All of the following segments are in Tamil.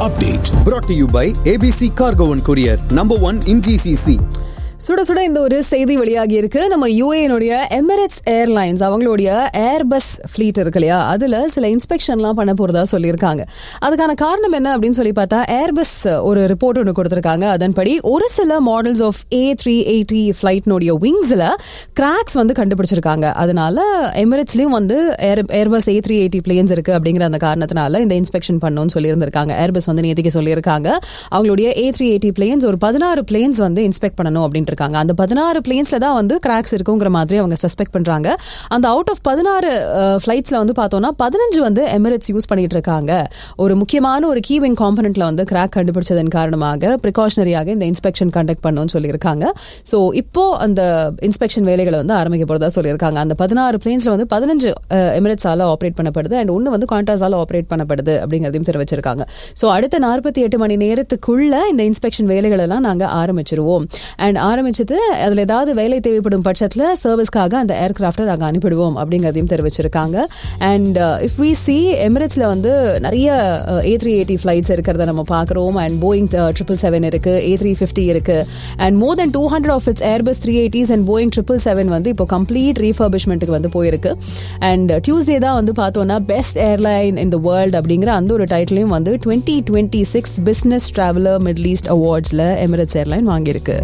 update. Brought to you by ABC Cargo and Courier, number one in GCC. சுட சுட இந்த ஒரு செய்தி வெளியாகி இருக்கு நம்ம யூஏனுடைய எமிரேட்ஸ் ஏர்லைன்ஸ் அவங்களுடைய ஏர்பஸ் ஃபிளீட் இருக்கு இல்லையா அதுல சில இன்ஸ்பெக்ஷன்லாம் பண்ண போறதா சொல்லியிருக்காங்க அதுக்கான காரணம் என்ன அப்படின்னு சொல்லி பார்த்தா ஏர்பஸ் ஒரு ரிப்போர்ட் ஒன்று கொடுத்திருக்காங்க அதன்படி ஒரு சில models of A three eighty ஃபிளைட்னுடைய விங்ஸ்ல கிராக்ஸ் வந்து கண்டுபிடிச்சிருக்காங்க அதனால எமிரேட்ஸ்லயும் வந்து air Airbus A three eighty planes இருக்கு அப்படிங்கிற அந்த காரணத்தினால இந்த இன்ஸ்பெக்ஷன் பண்ணணும்னு சொல்லியிருந்திருக்காங்க ஏர்பஸ் வந்து நேற்றுக்கு சொல்லியிருக்காங்க அவங்களுடைய ஏ த்ரீ எயிட்டி பிளேன்ஸ் ஒரு பதினாறு பிளேன்ஸ் வந்து இன்ஸ்பெக்ட் பண்ணணும் அப்படின்ட்டு இருக்காங்க அந்த பதினாறு பிளேன்ஸ்ல தான் வந்து கிராக்ஸ் இருக்குங்கிற மாதிரி அவங்க சஸ்பெக்ட் பண்றாங்க அந்த அவுட் ஆஃப் பதினாறு ஃபிளைட்ஸ்ல வந்து பார்த்தோம்னா பதினஞ்சு வந்து எமிரேட்ஸ் யூஸ் பண்ணிட்டு இருக்காங்க ஒரு முக்கியமான ஒரு கீவிங் காம்பனண்ட்ல வந்து கிராக் கண்டுபிடிச்சதன் காரணமாக ப்ரிகாஷனரியாக இந்த இன்ஸ்பெக்ஷன் கண்டக்ட் பண்ணணும்னு சொல்லியிருக்காங்க ஸோ இப்போ அந்த இன்ஸ்பெக்ஷன் வேலைகளை வந்து ஆரம்பிக்க போறதா சொல்லியிருக்காங்க அந்த பதினாறு பிளேன்ஸ்ல வந்து பதினஞ்சு எமிரேட்ஸால ஆப்ரேட் பண்ணப்படுது அண்ட் ஒன்று வந்து குவாண்டாஸால ஆப்ரேட் பண்ணப்படுது அப்படிங்கிறதையும் தெரிவிச்சிருக்காங்க ஸோ அடுத்த நாற்பத்தி எட்டு மணி நேரத்துக்குள்ள இந்த இன்ஸ்பெக்ஷன் வேலைகள் எல்லாம் நாங்கள் ஆரம்பிச்சிருவோம் அண்ட் ஆரம்பிச்சுட்டு அதில் ஏதாவது வேலை தேவைப்படும் பட்சத்தில் சர்வீஸ்க்காக அந்த ஏர்கிராஃப்டை நாங்கள் அனுப்பிடுவோம் அப்படிங்கிறதையும் தெரிவிச்சிருக்காங்க அண்ட் இஃப் வி சி எமிரேட்ஸில் வந்து நிறைய ஏ த்ரீ எயிட்டி ஃப்ளைட்ஸ் இருக்கிறத நம்ம பார்க்குறோம் அண்ட் போயிங் ட்ரிபிள் செவன் இருக்கு ஏ த்ரீ ஃபிஃப்டி இருக்கு and more then two hundred of its Airbus three eighties and Boeing triple seven வந்து இப்போ கம்ப்ளீட் ரீஃபர்பிஷ்மெண்ட்டுக்கு வந்து போயிருக்கு அண்ட் டியூஸ்டே தான் வந்து பார்த்தோன்னா best airline in the world அப்படிங்கிற அந்த ஒரு டைட்டிலையும் வந்து twenty twenty six business traveller Middle East அவார்ட்ஸில் எமிரேட்ஸ் ஏர்லைன் வாங்கியிருக்கு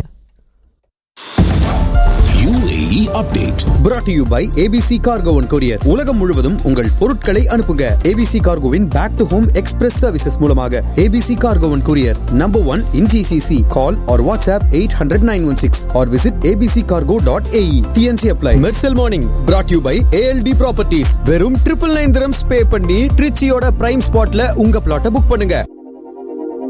UAE update. Brought to you by ABC Cargo and Courier. உலகம் முழுவதும் உங்கள் பொருட்களை அனுப்புங்க ABC Cargoவின் back to home express services மூலமாக ABC Cargo and Courier, number one in GCC. Call or WhatsApp 800-916 or visit abccargo.ae. TNC apply. Mercel Morning. Brought to you by ALD Properties. வெறும் ட்ரிபிள் நைன் திரம்ஸ் பே பண்ணி ட்ரிச்சியோட பிரைம் ஸ்பாட்ல உங்க பிளாட்டை புக் பண்ணுங்க